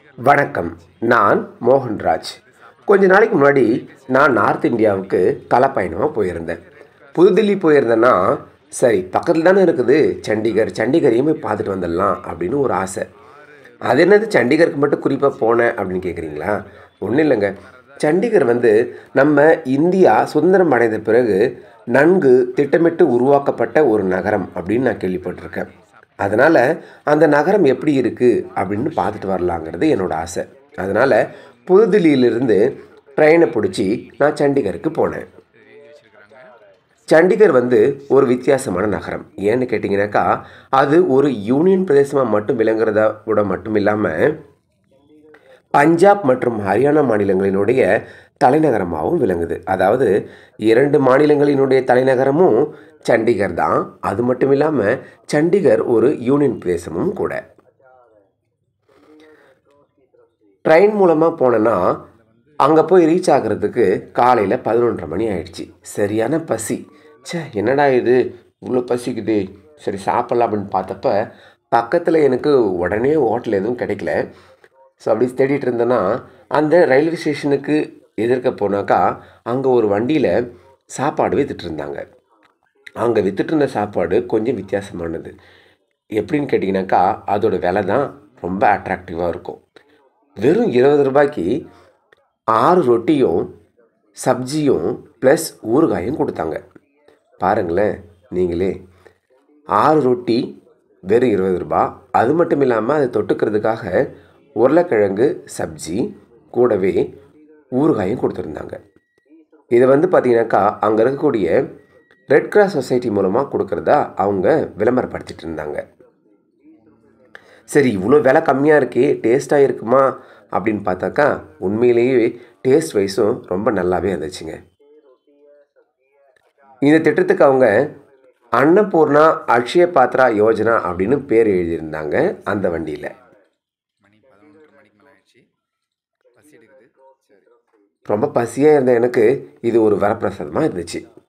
வணக்கம் நான் மோகன்ராஜ் கொஞ்ச நாளைக்கு முன்னாடி நான் நார்த் இந்தியாவுக்கு கலப்பயணமாக போயிருந்தேன் புதுதில்லி போயிருந்தேன்னா சரி பக்கத்தில் தானே இருக்குது சண்டிகர் சண்டிகரையும் போய் பார்த்துட்டு வந்துடலாம் அப்படின்னு ஒரு ஆசை அது என்னது சண்டிகருக்கு மட்டும் குறிப்பாக போனேன் அப்படின்னு கேட்குறீங்களா ஒன்றும் இல்லைங்க சண்டிகர் வந்து நம்ம இந்தியா சுதந்திரம் அடைந்த பிறகு நன்கு திட்டமிட்டு உருவாக்கப்பட்ட ஒரு நகரம் அப்படின்னு நான் கேள்விப்பட்டிருக்கேன் அதனால் அந்த நகரம் எப்படி இருக்குது அப்படின்னு பார்த்துட்டு வரலாங்கிறது என்னோட ஆசை அதனால் புதுதில்லியிலிருந்து ட்ரெயினை பிடிச்சி நான் சண்டிகருக்கு போனேன் சண்டிகர் வந்து ஒரு வித்தியாசமான நகரம் ஏன்னு கேட்டிங்கனாக்கா அது ஒரு யூனியன் பிரதேசமாக மட்டும் விளங்குறத கூட மட்டும் இல்லாமல் பஞ்சாப் மற்றும் ஹரியானா மாநிலங்களினுடைய தலைநகரமாகவும் விளங்குது அதாவது இரண்டு மாநிலங்களினுடைய தலைநகரமும் சண்டிகர் தான் அது மட்டும் இல்லாமல் சண்டிகர் ஒரு யூனியன் பிரதேசமும் கூட ட்ரெயின் மூலமாக போனேன்னா அங்கே போய் ரீச் ஆகிறதுக்கு காலையில் பதினொன்றரை மணி ஆயிடுச்சு சரியான பசி ச்சே என்னடா இது இவ்வளோ பசிக்குது சரி சாப்பிட்லாம் அப்படின்னு பார்த்தப்ப பக்கத்தில் எனக்கு உடனே ஹோட்டல் எதுவும் கிடைக்கல ஸோ அப்படி தேடிட்டு இருந்தேன்னா அந்த ரயில்வே ஸ்டேஷனுக்கு எதிர்க்க போனாக்கா அங்கே ஒரு வண்டியில் சாப்பாடு வித்துட்டு இருந்தாங்க அங்கே வித்துட்டு இருந்த சாப்பாடு கொஞ்சம் வித்தியாசமானது எப்படின்னு கேட்டிங்கனாக்கா அதோட விலை தான் ரொம்ப அட்ராக்டிவாக இருக்கும் வெறும் இருபது ரூபாய்க்கு ஆறு ரொட்டியும் சப்ஜியும் ப்ளஸ் ஊறுகாயும் கொடுத்தாங்க பாருங்களேன் நீங்களே ஆறு ரொட்டி வெறும் இருபது ரூபா அது மட்டும் இல்லாமல் அதை தொட்டுக்கிறதுக்காக உருளைக்கிழங்கு சப்ஜி கூடவே ஊறுகாயும் கொடுத்துருந்தாங்க இதை வந்து பார்த்தீங்கன்னாக்கா அங்கே இருக்கக்கூடிய ரெட் கிராஸ் சொசைட்டி மூலமாக கொடுக்குறதா அவங்க விளம்பரப்படுத்திட்டு இருந்தாங்க சரி இவ்வளோ விலை கம்மியாக இருக்கே டேஸ்ட்டாக இருக்குமா அப்படின்னு பார்த்தாக்கா உண்மையிலேயே டேஸ்ட் வைஸும் ரொம்ப நல்லாவே இருந்துச்சுங்க இந்த திட்டத்துக்கு அவங்க அன்னபூர்ணா அக்ஷய பாத்ரா யோஜனா அப்படின்னு பேர் எழுதியிருந்தாங்க அந்த வண்டியில் மணி பதினொன்றரை மணிக்கு மேலே ஆயிடுச்சு பசி எடுக்குது சரி ரொம்ப பசியாக இருந்த எனக்கு இது ஒரு வரப்பிரசாதமாக இருந்துச்சு